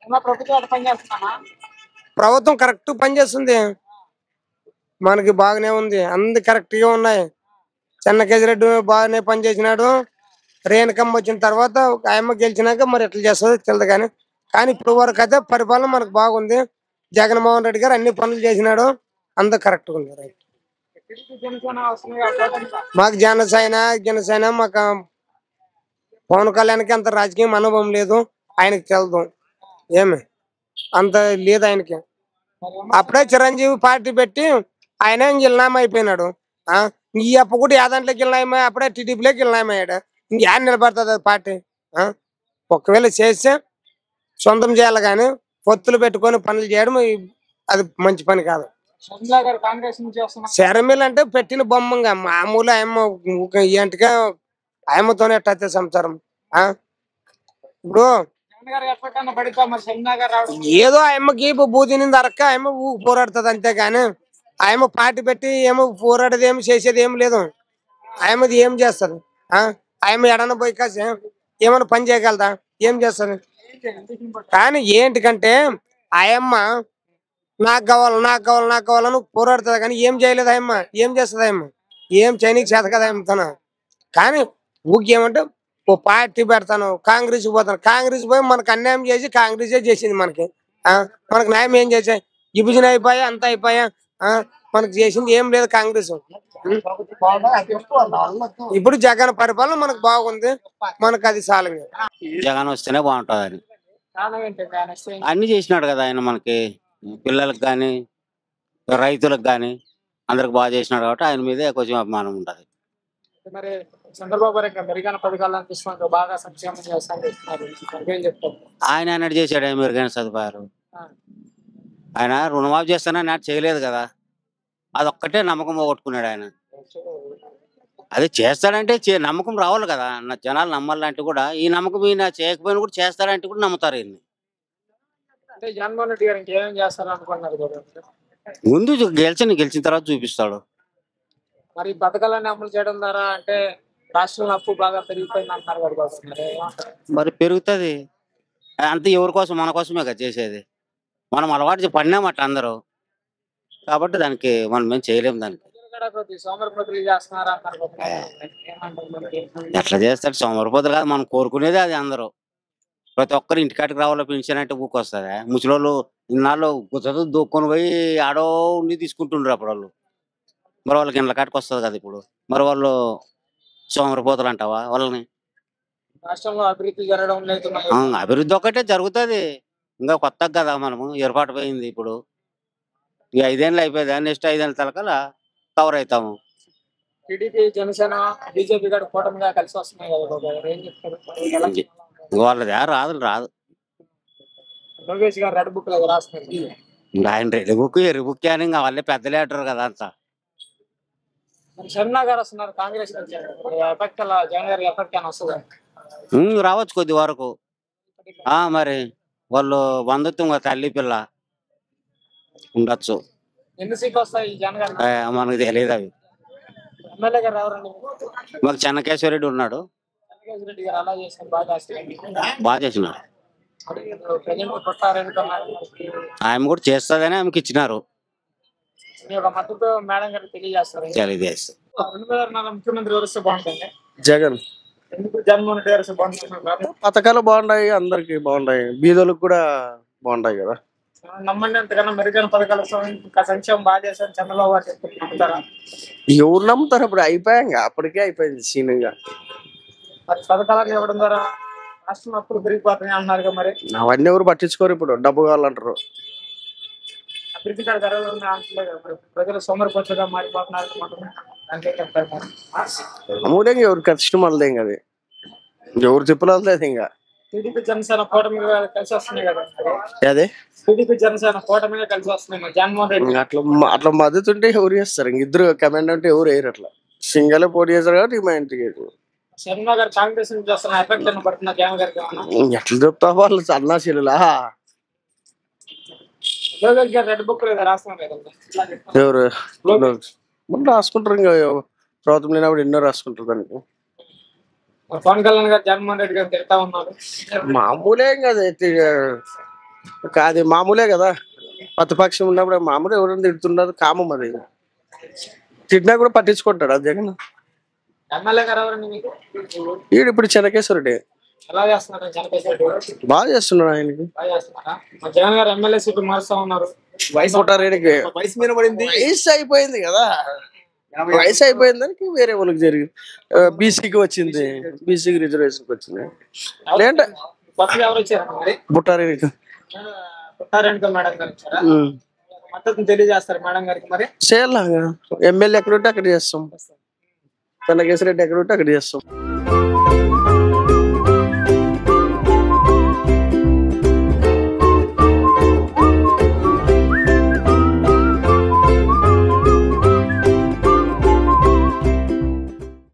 ఏమో ప్రభుత్వం ఎట్లా పనిచేస్తున్నామా ప్రభుత్వం కరెక్ట్ పనిచేస్తుంది మనకి బాగానే ఉంది అన్ని కరెక్ట్ గా ఉన్నాయి చెన్న కేజిరెడ్డి బాగానే పనిచేసినాడు రేణుకమ్మ వచ్చిన తర్వాత ఒక ఆయమ్మ గెలిచినాక మరి ఎట్లా చేస్తుందో తెలియదు కానీ కానీ ఇప్పుడు వరకు అయితే పరిపాలన మనకు బాగుంది జగన్మోహన్ రెడ్డి గారు అన్ని పనులు చేసినాడు అంత కరెక్ట్ గా ఉంది టీడీపీ జనసేన వస్తుంది కదా, కూటమిగా. మాకు జనసేన జనసేన మాకు పవన్ కళ్యాణ్కి అంత రాజకీయం అనుభవం లేదు ఆయనకి తెలదు ఏమి అంత లేదు ఆయనకి మరి ఏమో అప్పుడే చిరంజీవి పార్టీ పెట్టి ఆయన గిల్నామా అయిపోయినాడు ఆ ఈ అప్పు కూడా యాదంట్లోకి గిల్నామా అప్పుడే టీడీపీలోకి గిల్నామయ్యాడు ఇంకేం నిలబడుతుంది అది పార్టీ ఆ ఒకవేళ చేస్తే సొంతం చేయాలి కానీ పొత్తులు పెట్టుకొని పనులు చేయడం ఈ- అది మంచి పని కాదు షర్మిలా గారు కాంగ్రెస్ నుంచి వస్తున్నారు శరమిల్ అంటే పెట్టిన బొమ్మంగా మామూలు ఆయమ్మ ఊక- ఏంటిగా ఆయమ్మతోనే ఎట్టయితే సంసారం ఆ ఇప్పుడు జగన్ గారు ఎప్పటికన్నా పడితే మరి షర్మిలా గారు రావడం ఏదో ఆయమ్మకి బూతి నింది అరక్క ఆయమ్మ ఊ- పోరాడుతుంది అంతేగాని ఆయమ్మ పార్టీ పెట్టి ఏమో పోరాడేది ఏమి చేసేది ఏం లేదు ఆయమ్మది ఏం చేస్తుంది ఆ ఆయమ్మ ఎడన పోయి కాసి ఏమైనా పని చేయగలదా ఏం చేస్తుంది కానీ ఏంటికంటే ఆయమ్మ నాకు కావాలి నాకు కావాలి నాకు కావాలని పోరాడుతుంది కానీ ఏం చేయలేదు ఆయమ్మ ఏం చేస్తుంది ఆయమ్మ ఏం చేయనీకి చేత కదా ఆయమ్మతోన కానీ ఊకేమంటే ఓ పార్టీ పెడతాను కాంగ్రెస్ పోతాను కాంగ్రెస్ పోయి మనకు అన్యాయం చేసి కాంగ్రెసే చేసింది మనకి ఆ మనకు న్యాయం ఏం చేసాయి విభజన అయిపోయా అంత అయిపోయా ఆ మనకు చేసింది ఏం లేదు కాంగ్రెస్ ఉం? ఇప్పుడు జగన్ పరిపాలన మనకు బాగుంది మనకు అది చాలు జగన్ వస్తేనే బాగుంటుందని కారణం ఏంటండి ఆయన వస్తే అన్ని చేసినాడు కదా ఆయన మనకి పిల్లలకు కానీ రైతులకు కానీ అందరికి బాగా చేసినాడు కాబట్టి ఆయన మీదే కొంచెం అభిమానం ఉంటుంది మరి చంద్రబాబు గారు ఇంకా మెరుగైన పథకాలు అనిపిస్తున్నారు బాగా సంక్షేమం చేస్తాను చెప్తున్నారు ఏం చెప్తారు ఆయన అన్నట్టు చేశాడు ఏం మెరుగైన సదుపాయాలు ఆ. ఆయన రుణమాఫీ చేస్తానని నాటి చేయలేదు కదా అదొక్కటే నమ్మకం పోగొట్టుకున్నాడు ఆయన అది చేస్తాడంటే చే- నమ్మకం రావాలి కదా నా జనాలు నమ్మాలంటే కూడా ఈ నమ్మకం ఈయన చేయకపోయినా కూడా చేస్తాడంటే కూడా నమ్ముతారు ఈయన్ని అంటే జగన్మోహన్ రెడ్డి గారు ఇంకేమేం చేస్తారు అనుకున్నారు కదా ముందు గెలిచిన గెలిచిన తర్వాత చూపిస్తాడు మరి ఈ పథకాలన్నీ అమలు చేయడం ద్వారా అంటే రాష్ట్రంలో అప్పు బాగా పెరిగిపోయింది అంటున్నారు కదా బాబు. మరి ఏమంటారు? మరి పెరుగుతుంది అంత ఎవరి కోసం మన కోసమే కదా చేసేది మనం అలవాటు చే- పడినామట అందరూ కాబట్టి దానికి మనం ఏం చేయలేము దానికి ప్రజలు కూడా కొద్ది సోమరిపోతులు చేస్తున్నారు అంటారు కదా. ఏమంటారు మరి? ఎట్లా చేస్తాడు సోమరిపోతులు కాదు మనం కోరుకునేది అది అందరూ ప్రతి ఒక్కరు ఇంటికాటికి రావాలో పెన్షన్ అంటే ఊకొస్తుంది ముసలోళ్ళు ఇన్నాళ్ళు గుర్తు దూక్కొని పోయి ఆడో ఉండి తీసుకుంటుండ్రు అప్పుడు వాళ్ళు మరి వాళ్ళకి ఇండ్ల కాటికి వస్తుంది కదా ఇప్పుడు మరి వాళ్ళు సోమరిపోతులు అంటావా వాళ్ళని రాష్ట్రంలో అభివృద్ధి జరగడం లేదు మరి. ఆ, అభివృద్ధి ఒకటే జరుగుతుంది ఇంకా కొత్తగా కదా మనము ఏర్పాటు పోయింది ఇప్పుడు ఈ ఐదేళ్ళు అయిపోయింది నెక్స్ట్ ఐదేళ్ళ తలకల కవర్ అవుతాము టీడీపీ జనసేన బీజేపీ కూడా కూటమిగా కలిసి వస్తున్నాయి కదా బాబు గారు. ఏం చెప్తారు ఎలా ఉంది? వాళ్ళది ఆ రాదు రాదు లోకేష్ గారు రెడ్ బుక్ లో రాస్తున్నారు ఇంకా ఆయన రెడ్డి బుక్ ఎర్రి బుక్ అని ఇంకా వాళ్ళే పెద్దలే అంటారు కదా అంతా మరి షర్మిలా గారు వస్తున్నారు కాంగ్రెస్ నుంచి మరి ఎఫెక్ట్ అలా జగన్ గారి ఎఫెక్ట్ అని వస్తుంది ఉమ్, రావచ్చు కొద్ది వరకు ఆ మరి వాళ్ళు బంధుత్వం కదా తల్లి పిల్ల ఉండొచ్చు ఎన్ని సీట్లు వస్తాయి ఈ జగన్ గారికి ఆ, మనకు తెలియదు అవి ఎమ్మెల్యే గారు ఎవరండి మాకు చెన్నకేశ్వరరెడ్డి ఉన్నాడు చంద్రకేశ్వర రెడ్డి గారు అలా చేశారు బాగా చేస్తారు. బాగా చేసినాడు మరి ఇప్పుడు ప్రజెంట్ కొట్టారనుకున్నారు ఆమె కూడా చేస్తుందని ఆమెకి ఇచ్చినారు మీ యొక్క మద్దతు మేడం గారికి తెలియజేస్తారు తెలియజేస్తారు రెండు వేల ఇరవై నాలుగు ముఖ్యమంత్రి వస్తే బాగుంటుంది జగన్ ఎందుకు జగన్మోహన్ రెడ్డి గారు వస్తే బాగుంటుంది పథకాలు బాగున్నాయి అందరికి బాగున్నాయి బీదోళ్ళకి కూడా బాగున్నాయి కదా నమ్మండి అంతకన్నా మెరుగైన పథకాలు వస్తాయి. ఇంకా సంక్షేమం బాగా చేశారు చంద్రబాబు గారు చెప్తారు నమ్ముతారా ఎవరు నమ్ముతారు ఇప్పుడు అయిపోయాక అప్పటికే అయిపోయింది సీనింగా మరి పథకాలను ఇవ్వడం ద్వారా రాష్ట్రం అప్పుడు పెరిగిపోతున్నాయి అంటున్నారు కదా మరి అవన్నీ ఎవరు పట్టించుకోరు ఇప్పుడు డబ్బు కావాలంటారు అభివృద్ధి కాదు జరగదు అంటలేదు కదా మరి. ప్రజలు సోమరిపోతుగా మారిపోతున్నారు అనుకుంటున్నారు. దానికి ఏం చెప్తారు మరి? అమూల్యం ఎవరు కష్టం మనదేం అది ఎవరు చెప్పలేదు ఇంకా టీడీపీ జనసేన కూటమిగా కలిసి వస్తున్నాయి కదా అదే టీడీపీ జనసేన కూటమిగా కలిసి వస్తున్నాయి మరి జగన్మోహన్ రెడ్డి ఇంక అట్లా అట్లా మద్దతు ఉంటే ఎవరు చేస్తారు ఇంక ఇద్దరు కమాండ్ అంటే ఎవరు వేయరు అట్లా సింగల్ పోటీ చేస్తారు కాబట్టి మా ఇంటికి శర్మ గారు కాంగ్రెస్ నుంచి వస్తున్న ఎఫెక్ట్ అని పడుతున్న జగన్ గారికి ఏమన్నా? ఎట్లా చెప్తా వాళ్ళు అన్నా చెల్లులా లోకేష్ గారు రెడ్ బుక్ లేదా రాస్తున్నారు కదా ఎవరు ముందు రాసుకుంటారు ఇంకా ప్రభుత్వం లేనప్పుడు ఎన్నో రాసుకుంటారు దానికి మరి పవన్ కళ్యాణ్ గారు జగన్మోహన్ రెడ్డి గారు తిడతా ఉన్నారు మామూలే ఇంకా అది అది మామూలే కదా ప్రతిపక్షం ఉన్నప్పుడు మామూలు ఎవరైనా తిడుతున్నారు కామం అది తిట్టినా కూడా పట్టించుకుంటాడు అది జగన్ ఎమ్మెల్యే గారు ఎవరండి మీకు ఈడు ఇప్పుడు చెనకేశ్వరుడే ఎలా చేస్తున్నారు జనకేశ్వర బాగా చేస్తున్నాడు ఆయనకి బాగా చేస్తున్నారా మా జగన్ గారు ఎమ్మెల్యే సీట్ మారుస్తా ఉన్నారు వయసు పుట్టారేడికి వయసు మీద పడింది వయసు అయిపోయింది కదా వయసు అయిపోయిన దానికి వేరే వాళ్ళకి జరిగింది బీసీకి వచ్చింది బీసీకి రిజర్వేషన్కి వచ్చింది లేదంటే కొత్తగా ఎవరు వచ్చారండి మరి బుట్టారేడికి పుట్టారెడ్డి మేడం గారు వచ్చారా ఉమ్. మద్దతు తెలియజేస్తారు మేడం గారికి మరి చేయాలాగా ఎమ్మెల్యే ఎక్కడ ఉంటే అక్కడ చేస్తాం తనకేశ్వరెడ్డి ఎక్కడ ఉంటే అక్కడ చేస్తాం